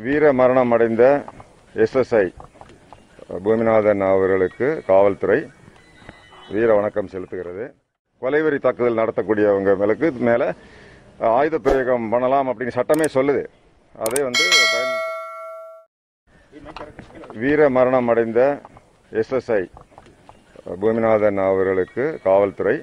வீர மரணம் அடைந்த எஸ்எஸ்ஐ பூமிநாதன் அவர்களுக்கு காவல்துறை வீர வணக்கம் செலுத்துகிறது கொலைவெறி தாக்குதல் நடத்தக்கூடியவங்க மேலுக்கு மேல ஆயுத பிரயோகம் பண்ணலாம் அப்படின்னு சட்டமே சொல்லுது அதை வந்து பயன் வீர மரணம் அடைந்த எஸ்எஸ்ஐ பூமிநாதன் அவர்களுக்கு காவல்துறை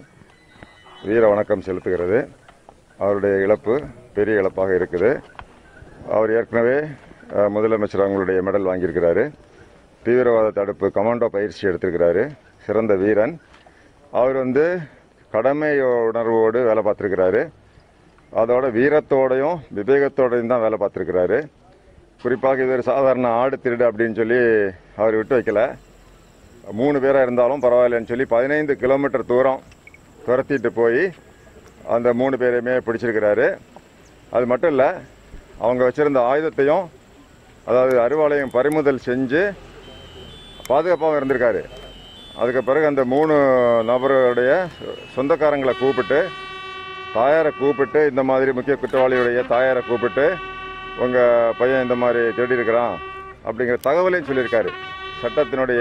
வீர வணக்கம் செலுத்துகிறது அவருடைய இழப்பு பெரிய இழப்பாக இருக்குது அவர் ஏற்கனவே அஹ், முதலமைச்சர் அவங்களுடைய மெடல் வாங்கியிருக்கிறாரு தீவிரவாத தடுப்பு கமாண்டோ பயிற்சி எடுத்திருக்கிறாரு சிறந்த வீரன் அவர் வந்து கடமை உணர்வோடு வேலை பார்த்துருக்கிறாரு அதோட வீரத்தோடையும் விவேகத்தோடையும் தான் வேலை பார்த்துருக்கிறாரு குறிப்பாக இது ஒரு சாதாரண ஆடு திருடு அப்படின்னு சொல்லி அவர் விட்டு வைக்கல மூணு பேராக இருந்தாலும் பரவாயில்லன்னு சொல்லி பதினைந்து கிலோமீட்டர் தூரம் துரத்திட்டு போய் அந்த மூணு பேரையுமே பிடிச்சிருக்கிறாரு அது மட்டும் இல்லை அவங்க வச்சிருந்த ஆயுதத்தையும் அதாவது அருவாளையும் பறிமுதல் செஞ்சு பாதுகாப்பாகவும் இருந்திருக்காரு அதுக்கு பிறகு அந்த மூணு நபருடைய சொந்தக்காரங்களை கூப்பிட்டு தாயாரை கூப்பிட்டு இந்த மாதிரி முக்கிய குற்றவாளியுடைய தாயாரை கூப்பிட்டு உங்கள் பையன் இந்த மாதிரி தேடி இருக்கிறான் அப்படிங்கிற தகவலையும் சொல்லியிருக்காரு சட்டத்தினுடைய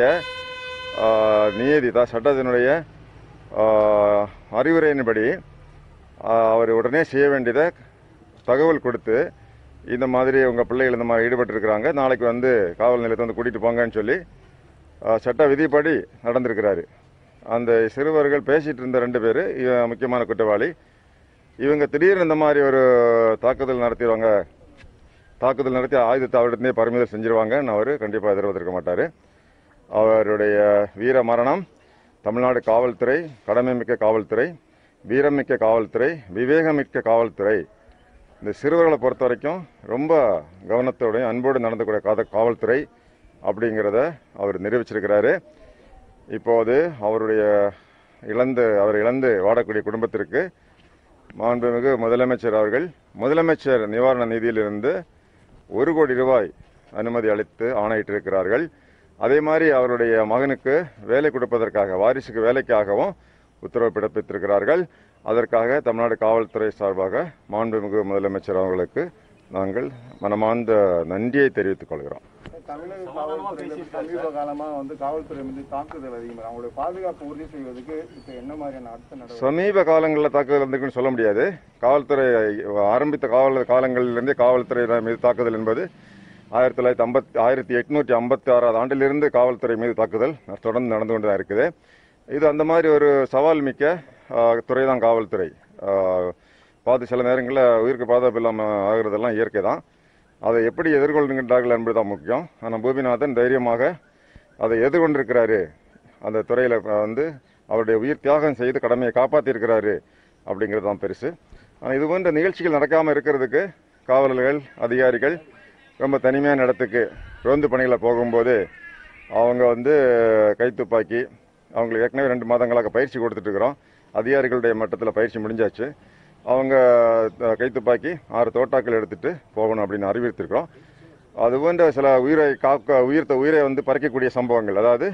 ஆஹ், நியதி தான் சட்டத்தினுடைய ஆஹ், அறிவுரையின்படி ஆஹ், அவர் உடனே செய்ய வேண்டியதை தகவல் கொடுத்து இந்த மாதிரி உங்கள் பிள்ளைகள் இந்த மாதிரி ஈடுபட்டிருக்கிறாங்க நாளைக்கு வந்து காவல் நிலையத்தை வந்து கூட்டிகிட்டு போங்கன்னு சொல்லி ஆஹ், சட்ட விதிப்படி நடந்திருக்கிறாரு அந்த சிறுவர்கள் பேசிட்டு இருந்த ரெண்டு பேர் முக்கியமான குற்றவாளி இவங்க திடீர்னு இந்த மாதிரி ஒரு தாக்குதல் நடத்திடுவாங்க தாக்குதல் நடத்தி ஆயுதத்தை அவரிடத்தே பறிமுதல் செஞ்சிருவாங்கன்னு அவர் கண்டிப்பாக எதிர்பார்த்திருக்க மாட்டார் அவருடைய வீர மரணம் தமிழ்நாடு காவல்துறை கடமைமிக்க காவல்துறை வீரமிக்க காவல்துறை விவேகமிக்க காவல்துறை இந்த சிறுவர்களை பொறுத்த வரைக்கும் ரொம்ப கவனத்தோடையும் அன்போடு நடந்துக்கூடிய காத காவல்துறை அப்படிங்கிறத அவர் நிரூபிச்சிருக்கிறாரு இப்போது அவருடைய இழந்து அவர் இழந்து வாடக்கூடிய குடும்பத்திற்கு மாண்புமிகு முதலமைச்சர் அவர்கள் முதலமைச்சர் நிவாரண நிதியிலிருந்து ஒரு கோடி ரூபாய் அனுமதி அளித்து ஆணையிட்டிருக்கிறார்கள் அதே மாதிரி அவருடைய மகனுக்கு வேலை கொடுப்பதற்காக வாரிசுக்கு வேலைக்காகவும் உத்தரவு பிறப்பித்திருக்கிறார்கள் அதற்காக தமிழ்நாடு காவல்துறை சார்பாக மாண்புமிகு முதலமைச்சர் அவர்களுக்கு நாங்கள் மனமார்ந்த நன்றியை தெரிவித்துக் கொள்கிறோம் தமிழக காவல்துறையில சமீப காலமா வந்து காவல்துறை மீது தாக்குதல் அதிகமாக அவங்களுடைய பாதுகாப்பு உறுதி செய்வதற்கு இப்ப என்ன மாதிரியான அடுத்த நடவடிக்கை சமீப காலங்களில் தாக்குதல் வந்திருக்குன்னு சொல்ல முடியாது காவல்துறை ஆரம்பித்த காவல் காலங்களிலிருந்தே காவல்துறை மீது தாக்குதல் என்பது ஆயிரத்தி தொள்ளாயிரத்தி ஐம்பத்தி ஆயிரத்தி எட்நூற்றி ஐம்பத்தி ஆறாவது ஆண்டிலிருந்து காவல்துறை மீது தாக்குதல் தொடர்ந்து நடந்து கொண்டு தான் இருக்குது இது அந்த மாதிரி ஒரு சவால் மிக்க துறை தான் காவல்துறை ஆஹ், பாது சில நேரங்களில் உயிருக்கு பாதுகாப்பு இல்லாமல் ஆகுறதெல்லாம் இயற்கை தான் அதை எப்படி எதிர்கொள்கின்றார்கள் என்பது தான் முக்கியம் ஆனால் பூமிநாதன் தைரியமாக அதை எதிர்கொண்டிருக்கிறாரு அந்த துறையில் வந்து அவருடைய உயிர் தியாகம் செய்து கடமையை காப்பாற்றியிருக்கிறாரு அப்படிங்கிறது தான் பெருசு ஆனால் இது போன்ற நிகழ்ச்சிகள் நடக்காமல் இருக்கிறதுக்கு காவலர்கள் அதிகாரிகள் ரொம்ப தனிமையான இடத்துக்கு ரோந்து பணிகளை போகும்போது அவங்க வந்து கைத்துப்பாக்கி அவங்களுக்கு ஏற்கனவே ரெண்டு மாதங்களாக பயிற்சி கொடுத்துட்டு இருக்கிறோம் அதிகாரிகளுடைய மட்டத்தில் பயிற்சி முடிஞ்சாச்சு அவங்க அஹ், கைத்துப்பாக்கி ஆறு தோட்டாக்கள் எடுத்துட்டு போகணும் அப்படின்னு அறிவித்திருக்கிறோம் அது போன்ற சில உயிரை காக்க உயிர்த்த உயிரை வந்து பறிக்கக்கூடிய சம்பவங்கள் அதாவது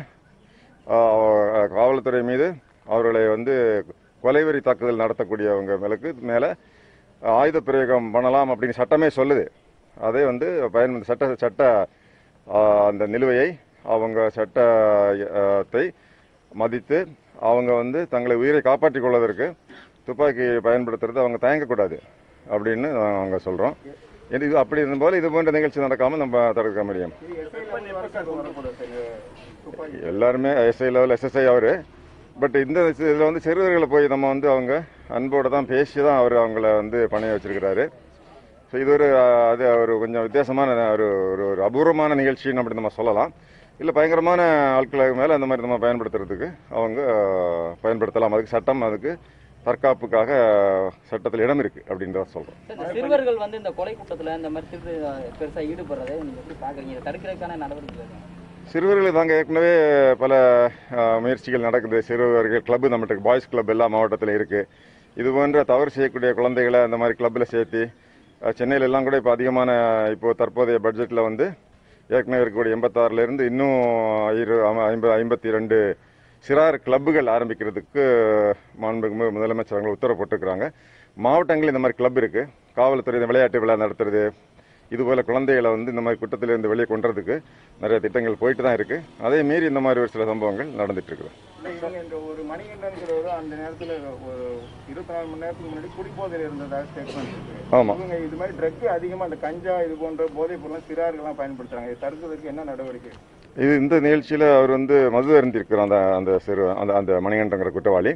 ஆஹ், காவல்துறை மீது அவர்களை வந்து கொலைவெறி தாக்குதல் நடத்தக்கூடியவங்க மேலுக்கு மேலே ஆயுத பிரயோகம் பண்ணலாம் அப்படின்னு சட்டமே சொல்லுது அதை வந்து பயன் சட்ட சட்ட ஆஹ், அந்த நிலுவையை அவங்க சட்டத்தை மதித்து அவங்க வந்து தங்களை உயிரை காப்பாற்றிக் கொள்வதற்கு துப்பாக்கி பயன்படுத்துறது அவங்க தயங்கக்கூடாது அப்படின்னு அவங்க சொல்கிறோம் இது அப்படி இருந்தபோது இது போன்ற நிகழ்ச்சி நடக்காமல் நம்ம தடுக்க முடியும் இது எஸ்ஐ லெவல் வரைக்கும் வரக்கூடாது சார் இது துப்பாக்கி எல்லாருமே எஸ்ஐ லெவல் எஸ்எஸ்ஐ அவர் பட் இந்த இதில் வந்து சிறுவர்களை போய் நம்ம வந்து அவங்க அன்போடு தான் பேசி தான் அவர் அவங்கள வந்து பணைய வச்சிருக்கிறாரு ஸோ இது ஒரு அஹ், அது ஒரு கொஞ்சம் வித்தியாசமான ஒரு ஒரு ஒரு அபூர்வமான நிகழ்ச்சின்னு அப்படி நம்ம சொல்லலாம் இல்லை பயங்கரமான ஆட்களுக்கு மேலே அந்த மாதிரி நம்ம பயன்படுத்துறதுக்கு அவங்க அஹ், பயன்படுத்தலாம் அதுக்கு சட்டம் அதுக்கு தற்காப்புக்காக சட்டத்தில் இடம் இருக்குது அப்படின்றத சொல்கிறோம் சார், இந்த சிறுவர்கள் வந்து இந்த கொலை கூட்டத்துல இந்த மாதிரி திருடு பெருசா ஈடுபடுறதை நீங்க எப்படி பாக்குறீங்க இதை தடுக்கிறதுக்கான நடவடிக்கை எடுக்கணும். சிறுவர்களுக்கு தாங்க ஏற்கனவே பல அஹ், முயற்சிகள் நடக்குது சிறுவர்கள் கிளப் நம்மகிட்ட பாய்ஸ் கிளப் எல்லா மாவட்டத்தில் இருக்குது இது போன்ற தவறு செய்யக்கூடிய குழந்தைகளை அந்த மாதிரி கிளப்பில் சேர்த்து அஹ், சென்னையில எல்லாம் கூட இப்போ அதிகமான இப்போ தற்போதைய பட்ஜெட்டில் வந்து ஏற்கனவே இருக்கக்கூடிய எண்பத்தாறுல இருந்து இன்னும் இரு ஐம்பது ஐம்பத்தி ரெண்டு சிறார் கிளப்புகள் ஆரம்பிக்கிறதுக்கு மாண்புமிகு முதலமைச்சர் அவர்கள் உத்தரவு போட்டிருக்கிறாங்க மாவட்டங்களில் இந்த மாதிரி கிளப் இருக்குது காவல்துறை இந்த விளையாட்டு விழா நடத்துறது இதுபோல் குழந்தைகளை வந்து இந்த மாதிரி குற்றத்திலிருந்து வெளியே கொண்டுறதுக்கு நிறைய திட்டங்கள் போயிட்டு தான் இருக்குது அதே மீறி இந்த மாதிரி ஒரு சில சம்பவங்கள் நடந்துட்டு இருக்குது இல்ல, இவங்க இந்த ஒரு மணிகண்டன்கிறவர் அந்த நேரத்துல ஒரு இருபத்தி நாலு மணி நேரத்துக்கு முன்னாடி குடிபோதையில் இருந்ததாக ஸ்டேட்மெண்ட் இருக்கு ஆமாம் இவங்க இது மாதிரி ட்ரக் அதிகமா அந்த கஞ்சா இது போன்ற போதைப் பொருள்லாம் சிறார்கள்லாம் பயன்படுத்துறாங்க இதை தடுக்கிறதுக்கு என்ன நடவடிக்கை இது இந்த நிகழ்ச்சியில் அவர் வந்து மது அருந்திருக்கிறார் அந்த அந்த சிறு அந்த அந்த மணிகண்டங்கிற குற்றவாளி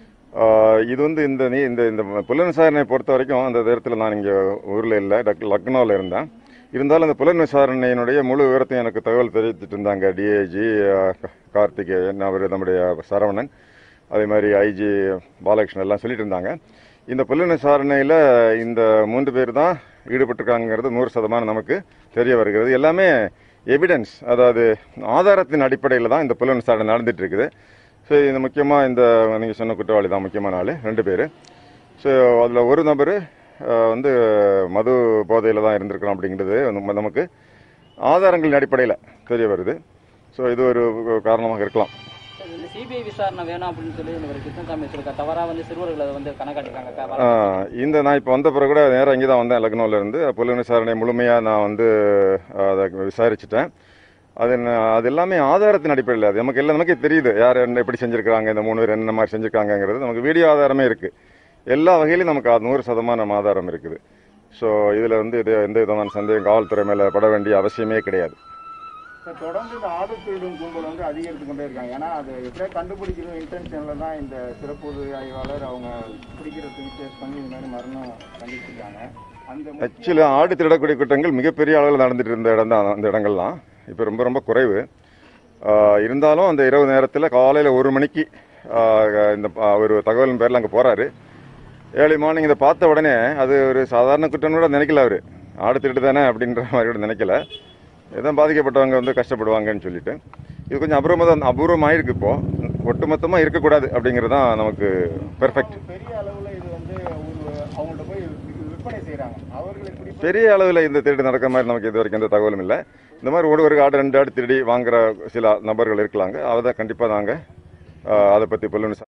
ஆஹ் இது வந்து இந்த நீ இந்த இந்த புலன் விசாரணை பொறுத்த வரைக்கும் அந்த நேரத்தில் நான் இங்கே ஊரில் இல்லை டக் லக்னோவில் இருந்தேன் இருந்தாலும் அந்த புலன் விசாரணையினுடைய முழு விவரத்தையும் எனக்கு தகவல் தெரிவித்துட்டு இருந்தாங்க டிஐஜி கார்த்திகேயன் அவர் நம்முடைய சரவணன் அதே மாதிரி ஐஜி பாலகிருஷ்ணன் எல்லாம் சொல்லிட்டு இருந்தாங்க இந்த புலன் விசாரணையில் இந்த மூன்று பேர் தான் ஈடுபட்டிருக்காங்கிறது நூறு சதமானம் நமக்கு தெரிய வருகிறது எல்லாமே எவிடன்ஸ் அதாவது ஆதாரத்தின் அடிப்படையில் தான் இந்த புலன் விசாரணை நடந்துட்டு இருக்குது ஸோ இது முக்கியமாக இந்த நீங்கள் சொன்ன குற்றவாளி தான் முக்கியமான ஆள் ரெண்டு பேர் ஸோ அதில் ஒரு நபர் வந்து மது போதையில் தான் இருந்திருக்கிறோம் அப்படிங்கிறது நம்ம- நமக்கு ஆதாரங்களின் அடிப்படையில் தெரிய வருது ஸோ இது ஒரு காரணமாக இருக்கலாம் இந்த சிபிஐ விசாரணை வேணாம் அப்படின்னு சொல்லி ஒரு கிருஷ்ணசாமி சொல்லிருக்காரு தவறா வந்து சிறுவர்களை வந்து கணக்காட்டிருக்காங்க ஆஹ் இந்த நான் இப்போ வந்த பிறகு கூட நேராக இங்கே தான் வந்தேன் லக்னோவில் இருந்து புலன் விசாரணை முழுமையாக நான் வந்து ஆஹ், அதை விசாரிச்சுட்டேன் அது என்ன- அது எல்லாமே ஆதாரத்தின் அடிப்படையில் அது நமக்கு எல்லாம் நமக்கே தெரியுது யார் என்ன எப்படி செஞ்சுருக்காங்க இந்த மூணு பேர் என்ன மாதிரி செஞ்சுருக்காங்கங்கிறது நமக்கு வீடியோ ஆதாரமே இருக்குது எல்லா வகையிலும் நமக்கு அது நூறு சதமானம் ஆதாரம் இருக்குது ஸோ இதில் வந்து இது எந்த விதமான சந்தேகம் காவல்துறை மேலே பட வேண்டிய அவசியமே கிடையாது சார், தொடர்ந்து இந்த ஆடு திருடும் கும்பல் வந்து அதிகரித்து கொண்டே இருக்காங்க ஏன்னா அது எப்படியா கண்டுபிடிக்கணும் இன்டென்ஷன்ல தான் இந்த சிறப்பு உதவி ஆய்வாளர் அவங்க பிடிக்கிறதுக்கு டேஸ்ட் பண்ணி இந்த மாதிரி மரணம் கண்டிச்சிருக்காங்க அந்த முக்கிய- ஆக்சுவலி ஆடு திருடக்கூடிய குற்றங்கள் மிகப்பெரிய அளவில் நடந்துட்டு இருந்த இடம் தான் அந்த இடங்கள்லாம் இப்போ ரொம்ப ரொம்ப குறைவு ஆஹ் இருந்தாலும் அந்த இரவு நேரத்தில் காலையில் ஒரு மணிக்கு ஆஹ் இந்த ப- ஒரு தகவலின் பேரில் அங்கே போகிறாரு ஏர்லி மார்னிங் இதை பார்த்த உடனே அது ஒரு சாதாரண குற்றம் கூட நினைக்கல அவர் ஆடு திருட்டு தானே அப்படின்ற மாதிரி கூட நினைக்கல எதான் பாதிக்கப்பட்டவங்க வந்து கஷ்டப்படுவாங்கன்னு சொல்லிட்டு இது கொஞ்சம் அபூர்வமாக அபூர்வமாக இருக்கு இப்போ ஒட்டுமொத்தமாக இருக்கக்கூடாது அப்படிங்கிறது தான் நமக்கு பெர்ஃபெக்ட் பெரிய அளவுல இது வந்து ஒரு அவங்கள்ட்ட போய் வி- விற்பனை செய்றாங்க அவர்களை பிடிப்பது பெரிய அளவில் இந்த திருடு நடக்கிற மாதிரி நமக்கு இது வரைக்கும் எந்த தகவலும் இல்லை இந்த மாதிரி ஒரு ஒரு ஆடு ரெண்டு ஆடு திருடி வாங்குற சில நபர்கள் இருக்கலாங்க அதை கண்டிப்பாக நாங்கள் அதை பற்றி புலன்